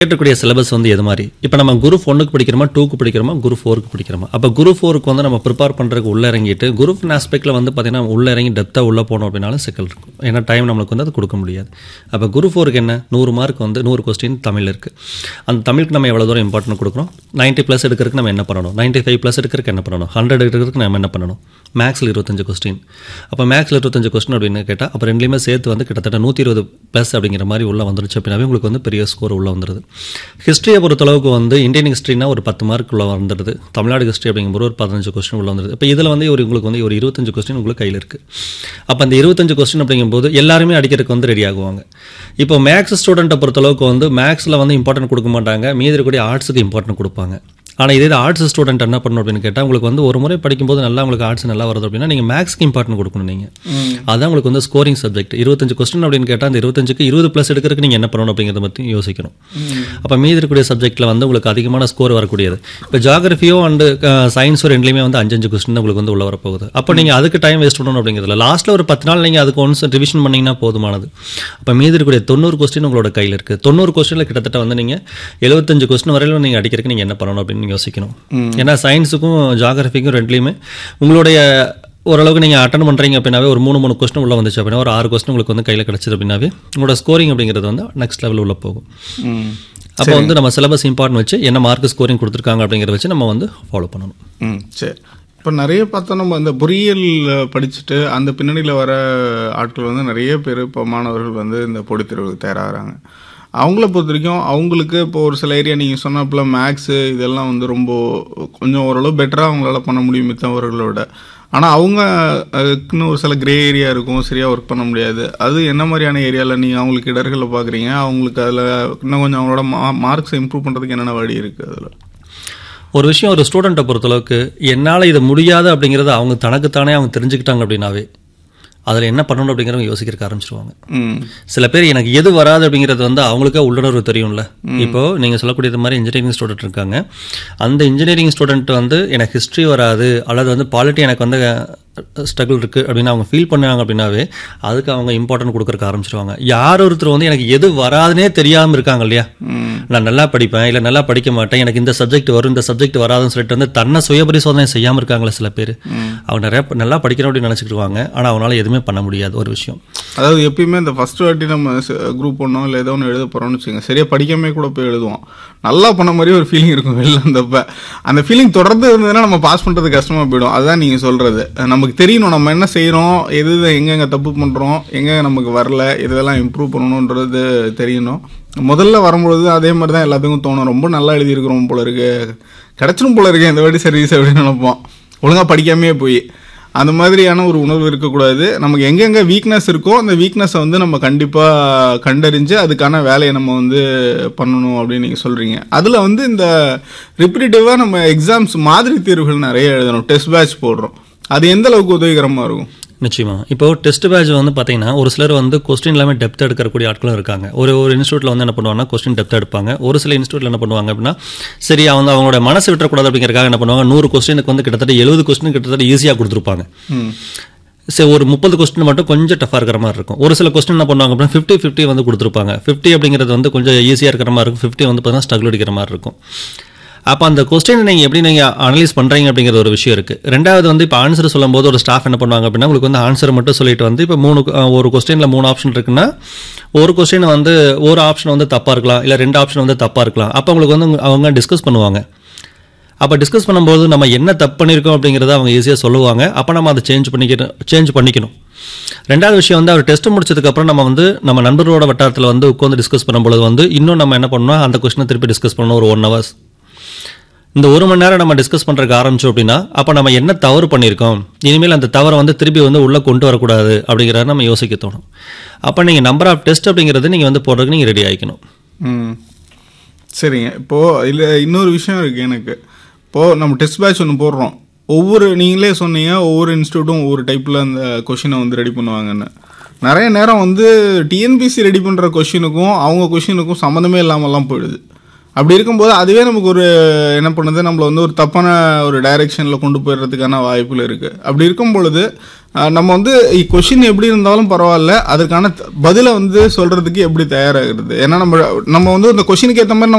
கேட்டக்கூடிய syllabus வந்து எது மாதிரி இப்போ நம்ம குரூப் ஒன்றுக்கு படிக்கிறோமா டூக்கு படிக்கிறோமா குரூப் ஃபோருக்கு படிக்கிறோமா அப்போ குரூப் ஃபோருக்கு வந்து நம்ம ப்ரிப்பேர் பண்ணுறதுக்கு உள்ள இறங்கிட்டு குரூப் ஆஸ்பெக்டில் வந்து பார்த்தீங்கன்னா உள்ள இறங்கி டெப்த்தாக உள்ள போனோம் அப்படின்னாலும் சிக்கல் இருக்கும் ஏன்னா டைம் நம்மளுக்கு வந்து அது கொடுக்க முடியாது அப்போ குரூப் ஃபோருக்கு என்ன நூறு மார்க் வந்து நூறு கொஸ்டின் தமிழ் இருக்குது அந்த தமிழுக்கு நம்ம எவ்வளோ தூரம் இம்பார்ட்டன்ட் கொடுக்குறோம் 90 ப்ளஸ் எடுக்கிறதுக்கு நம்ம என்ன பண்ணணும் 95 ஃபைவ் ப்ளஸ் எடுக்கிறதுக்கு என்ன பண்ணணும் ஹண்ட்ரட் எடுக்கிறதுக்கு நம்ம என்ன பண்ணணும் மேக்ஸில் இருபத்தஞ்சு கொஸ்டின் அப்போ மேக்ஸில் இருபத்தஞ்சு கொஸ்டின் அப்படின்னு கேட்டால் அப்போ ரெண்டுலேயுமே சேர்த்து வந்து கிட்டத்தட்ட நூற்றி இருபது ப்ளஸ் அப்படிங்கிற மாதிரி உள்ள வந்துருச்சு அப்படின்னாவே உங்களுக்கு வந்து பெரிய ஸ்கோர் உள்ள வந்துடுது ஹிஸ்ட்ரியை பொறுத்தளவுக்கு வந்து இந்தியன் ஹிஸ்ட்ரினா ஒரு பத்து மார்க் உள்ள வந்துடுது தமிழ்நாடு ஹிஸ்ட்ரி அப்படிங்கும்போது ஒரு பதினஞ்சு கொஸ்டின் உள்ள வந்துடுது இப்போ இதில் வந்து ஒரு உங்களுக்கு வந்து ஒரு இருபத்தஞ்சு கொஸ்டின் உங்களுக்கு கையில் இருக்குது அப்போ அந்த இருபத்தஞ்சு கொஸ்டின் அப்படிங்கும்போது எல்லாருமே அடிக்கிறதுக்கு வந்து ரெடி ஆகுவாங்க இப்போ மேக்ஸ் ஸ்டூடெண்ட்டை பொறுத்தளவுக்கு வந்து மேக்ஸில் வந்து இம்பார்ட்டன்ட் கொடுக்க மாட்டாங்க மீதி இருக்கக்கூடிய ஆர்ட்ஸுக்கு இம்பார்ட்டன்ட் கொடுப்பாங்க ஆனால் இதே ஆர்ட்ஸ் ஸ்டூடெண்ட் என்ன பண்ணணும் அப்படின்னு கேட்டால் உங்களுக்கு வந்து ஒரு முறை படிக்கும்போது நல்லா உங்களுக்கு ஆர்ட்ஸ் நல்லா வருது அப்படின்னா நீங்கள் மேக்ஸ்க்கு இம்பார்ட்டன்ட் கொடுக்கணும் நீங்கள் அதான் உங்களுக்கு வந்து ஸ்கோரிங் சப்ஜெக்ட் இருபத்தஞ்சு கொஸ்டின் அப்படின்னு கேட்டால் அந்த இருபத்தஞ்சுக்கு இருபது ப்ளஸ் எடுக்கிறதுக்கு நீங்கள் என்ன பண்ணணும் அப்படிங்கிறத பற்றி யோசிக்கணும் அப்போ மீதி இருக்கக்கூடிய சப்ஜெக்ட்டில் வந்து உங்களுக்கு அதிகமான ஸ்கோர் வரக்கூடியது இப்போ ஜாகிரஃபியோ அண்டு சயின்ஸோ ரெண்டுலேயுமே வந்து அஞ்சஞ்சு கொஸ்டின் உங்களுக்கு வந்து உள்ள வரப்போகுது அப்போ நீங்கள் அதுக்கு டைம் வேஸ்ட் பண்ணணும் அப்படிங்கிறதுல லாஸ்ட்டில் ஒரு பத்து நாள் நீங்கள் அதுக்கு ஒன்ஸ் ரிவிஷன் பண்ணிங்கன்னா போதுமானது அப்போ மீதி இருக்கக்கூடிய தொண்ணூறு கொஸ்டின் உங்களோட கையில் இருக்குது தொண்ணூறு கொஸ்டினில் கிட்டத்தட்ட வந்து நீங்கள் எழுபத்தஞ்சு கொஸ்டின் வரையிலும் நீங்கள் அடிக்கிறதுக்கு நீங்கள் என்ன பண்ணணும் அப்படின்னு நீங்க யோசிக்கணும் ஏன்னா சயின்ஸுக்கும் ஜாகிரஃபிக்கும் ரெண்டுலேயுமே உங்களுடைய ஓரளவுக்கு நீங்கள் அட்டன் பண்ணுறீங்க அப்படின்னாவே ஒரு மூணு மூணு கொஸ்டின் உள்ள வந்துச்சு அப்படின்னா ஒரு ஆறு கொஸ்டின் உங்களுக்கு வந்து கையில் கிடச்சிது அப்படின்னாவே உங்களோட ஸ்கோரிங் அப்படிங்கிறது வந்து நெக்ஸ்ட் லெவல் உள்ள போகும் ம் அப்போ வந்து நம்ம சிலபஸ் இம்பார்ட்டன் வச்சு என்ன மார்க் ஸ்கோரிங் கொடுத்துருக்காங்க அப்படிங்கிறத வச்சு நம்ம வந்து ஃபாலோ பண்ணணும் ம் சரி இப்போ நிறைய பார்த்தா நம்ம இந்த பொறியியல் படிச்சுட்டு அந்த பின்னணியில் வர ஆட்கள் வந்து நிறைய பேர் இப்போ மாணவர்கள் வந்து இந்த போட்டித் தேர்வுக்கு தயாராகிறாங்க அவங்கள பொறுத்த வரைக்கும் அவங்களுக்கு இப்போ ஒரு சில ஏரியா நீங்கள் சொன்னாப்புல மேக்ஸு இதெல்லாம் வந்து ரொம்ப கொஞ்சம் ஓரளவு பெட்டராக அவங்களால பண்ண முடியும் மித்தவர்களோட ஆனால் அவங்க அதுக்குன்னு ஒரு சில கிரே ஏரியா இருக்கும் சரியாக ஒர்க் பண்ண முடியாது அது என்ன மாதிரியான ஏரியாவில் நீங்கள் அவங்களுக்கு இடர்களை பார்க்குறீங்க அவங்களுக்கு அதில் இன்னும் கொஞ்சம் அவங்களோட மா மார்க்ஸை இம்ப்ரூவ் பண்ணுறதுக்கு என்னென்ன வழி இருக்குது அதில் ஒரு விஷயம் ஒரு ஸ்டூடெண்ட்டை பொறுத்தளவுக்கு என்னால் இது முடியாது அப்படிங்கிறத அவங்க தனக்குத்தானே அவங்க தெரிஞ்சுக்கிட்டாங்க அப்படின்னாவே அதில் என்ன பண்ணணும் அப்படிங்கிறவங்க யோசிக்கிறக்க ஆரம்பிச்சிருவாங்க ம் சில பேர் எனக்கு எது வராது அப்படிங்கிறது வந்து அவங்களுக்கே உள்ளுணர்வு தெரியும்ல இப்போ நீங்க சொல்லக்கூடியது மாதிரி இன்ஜினியரிங் ஸ்டூடெண்ட் இருக்காங்க அந்த இன்ஜினியரிங் ஸ்டூடெண்ட் வந்து எனக்கு ஹிஸ்ட்ரி வராது அல்லது வந்து பாலிட்டி எனக்கு வந்து ஸ்ட்ரகிள் இருக்கு அப்படின்னு அவங்க ஃபீல் பண்ணாங்க அப்படின்னாவே அதுக்கு அவங்க இம்பார்ட்டன்ட் கொடுக்கறக்க ஆரம்பிச்சிருவாங்க யார் ஒருத்தர் வந்து எனக்கு எது வராதுனே தெரியாம இருக்காங்க இல்லையா நான் நல்லா படிப்பேன் இல்லை நல்லா படிக்க மாட்டேன் எனக்கு இந்த சப்ஜெக்ட் வரும் இந்த சப்ஜெக்ட் வராதுன்னு சொல்லிட்டு வந்து தன்னை சுய பரிசோதனை செய்யாம இருக்காங்களே சில பேர் அவங்க நிறைய நல்லா படிக்கணும் அப்படின்னு நினைச்சிட்டு ஆனா அவனால எதுவுமே பண்ண முடியாது ஒரு விஷயம் அதாவது எப்பயுமே இந்த ஃபர்ஸ்ட் வாட்டி நம்ம குரூப் ஒன்றோ இல்லை ஏதோ ஒன்று எழுத போகிறோம்னு வச்சுக்கோங்க சரியாக படிக்காமே கூட போய் எழுதுவோம் நல்லா பண்ண மாதிரி ஒரு ஃபீலிங் இருக்கும் வெளில வந்தப்ப அந்த ஃபீலிங் தொடர்ந்து இருந்ததுன்னா நம்ம பாஸ் பண்ணுறது கஷ்டமாக போயிடும் அதுதான் நீங்கள் சொல்கிறது நமக்கு தெரியணும் நம்ம என்ன செய்கிறோம் எது எது எங்கெங்கே தப்பு பண்ணுறோம் எங்கே நமக்கு வரல இதெல்லாம் இம்ப்ரூவ் பண்ணணுன்றது தெரியணும் முதல்ல வரும்பொழுது அதே மாதிரி தான் எல்லாத்துக்கும் தோணும் ரொம்ப நல்லா எழுதியிருக்கிறோம் போல இருக்கு கிடச்சிரும் போல இருக்கு இந்த வாட்டி சர்வீஸ் அப்படின்னு நினைப்போம் ஒழுங்காக படிக்காமே போய் அந்த மாதிரியான ஒரு உணர்வு இருக்கக்கூடாது நமக்கு எங்கெங்க வீக்னஸ் இருக்கோ அந்த வீக்னஸை வந்து நம்ம கண்டிப்பாக கண்டறிஞ்சு அதுக்கான வேலையை நம்ம வந்து பண்ணணும் அப்படின்னு நீங்கள் சொல்கிறீங்க அதில் வந்து இந்த ரிப்பீட்டேட்டிவாக நம்ம எக்ஸாம்ஸ் மாதிரி தேர்வுகள் நிறைய எழுதணும் டெஸ்ட் பேட்ச் போடுறோம் அது எந்த அளவுக்கு உதவிகரமாக இருக்கும் நிச்சயமா இப்போ டெஸ்ட் பேட்ச் வந்து பார்த்தீங்கன்னா ஒரு சிலர் வந்து கொஸ்டின் எல்லாமே டெப்த் எடுக்கக்கூடிய ஆட்களும் இருக்காங்க ஒரு ஒரு இன்ஸ்டியூட்டில் வந்து என்ன பண்ணுவாங்கன்னா கொஸ்டின் டெப்த் எடுப்பாங்க ஒரு சில இன்ஸ்டியூட்டில் என்ன பண்ணுவாங்க அப்படின்னா சரி அவங்க அவங்களோட மனசு விட்டுறக்கூடாது அப்படிங்கிறக்காக என்ன பண்ணுவாங்க நூறு கொஸ்டினுக்கு வந்து கிட்டத்தட்ட எழுபது கொஸ்டின் கிட்டத்தட்ட ஈஸியாக கொடுத்துருப்பாங்க சரி ஒரு முப்பது கொஸ்டின் மட்டும் கொஞ்சம் டஃபாக இருக்கிற மாதிரி இருக்கும் ஒரு சில கொஸ்டின் என்ன பண்ணுவாங்க அப்படின்னா ஃபிஃப்டி ஃபிஃப்டி வந்து கொடுத்துருப்பாங்க ஃபிஃப்டி அப்படிங்கிறது வந்து கொஞ்சம் ஈஸியாக இருக்கிற மாதிரி இருக்கும் ஃபிஃப்டி வந்து பார்த்தீங்கன்னா ஸ்ட்ரகிள் அடிக்கிற மாதிரி இருக்கும் அப்போ அந்த கொஸ்டின் நீங்கள் எப்படி நீங்கள் அனலைஸ் பண்ணுறீங்க அப்படிங்கிற ஒரு விஷயம் இருக்குது ரெண்டாவது வந்து இப்போ ஆன்சர் சொல்லும்போது ஒரு ஸ்டாஃப் என்ன பண்ணுவாங்க அப்படின்னா உங்களுக்கு வந்து ஆன்சர் மட்டும் சொல்லிட்டு வந்து இப்போ மூணு அஹ், ஒரு கொஸ்டினில் மூணு ஆப்ஷன் இருக்குன்னா ஒரு கொஸ்டின் வந்து ஒரு ஆப்ஷன் வந்து தப்பாக இருக்கலாம் இல்லை ரெண்டு ஆப்ஷன் வந்து தப்பாக இருக்கலாம் அப்போ உங்களுக்கு வந்து அவங்க டிஸ்கஸ் பண்ணுவாங்க அப்போ டிஸ்கஸ் பண்ணும்போது நம்ம என்ன தப்பு பண்ணியிருக்கோம் அப்படிங்கிறத அவங்க ஈஸியாக சொல்லுவாங்க அப்போ நம்ம அதை சேஞ்ச் பண்ணிக்கணும் சேஞ்ச் பண்ணிக்கணும் ரெண்டாவது விஷயம் வந்து அவர் டெஸ்ட் முடிச்சதுக்கப்புறம் நம்ம வந்து நம்ம நண்பர்களோட வட்டாரத்தில் வந்து உட்காந்து டிஸ்கஸ் பண்ணும்போது வந்து இன்னும் நம்ம என்ன பண்ணணும் அந்த கொஸ்டினை திருப்பி டிஸ்கஸ் பண்ணணும் ஒரு ஒன் ஹவர்ஸ் இந்த ஒரு மணி நேரம் நம்ம டிஸ்கஸ் பண்ணுறதுக்கு ஆரம்பிச்சோம் அப்படின்னா அப்போ நம்ம என்ன தவறு பண்ணியிருக்கோம் இனிமேல் அந்த தவறை வந்து திருப்பி வந்து உள்ளே கொண்டு வரக்கூடாது அப்படிங்கிறத நம்ம யோசிக்க தோணும் அப்போ நீங்கள் நம்பர் ஆஃப் டெஸ்ட் அப்படிங்கிறது நீங்கள் வந்து போடுறதுக்கு நீங்கள் ரெடி ஆகிக்கணும் ம் சரிங்க இப்போது இதில் இன்னொரு விஷயம் இருக்குது எனக்கு இப்போது நம்ம டெஸ்ட் பேட்ச் ஒன்று போடுறோம் ஒவ்வொரு நீங்களே சொன்னீங்க ஒவ்வொரு இன்ஸ்டியூட்டும் ஒவ்வொரு டைப்பில் அந்த கொஷினை வந்து ரெடி பண்ணுவாங்கன்னு நிறைய நேரம் வந்து டிஎன்பிசி ரெடி பண்ணுற கொஷினுக்கும் அவங்க கொஷினுக்கும் சம்மந்தமே இல்லாமல்லாம் போயிடுது அப்படி இருக்கும்போது அதுவே நமக்கு ஒரு என்ன பண்ணுது நம்மளை வந்து ஒரு தப்பான ஒரு டைரெக்ஷனில் கொண்டு போயிடுறதுக்கான வாய்ப்புகள் இருக்குது அப்படி இருக்கும் பொழுது அஹ் நம்ம வந்து கொஷின் எப்படி இருந்தாலும் பரவாயில்ல அதற்கான த- பதிலை வந்து சொல்றதுக்கு எப்படி தயாராகிறது ஏன்னா நம்ம நம்ம வந்து இந்த கொஷினுக்கு ஏற்ற மாதிரி நம்ம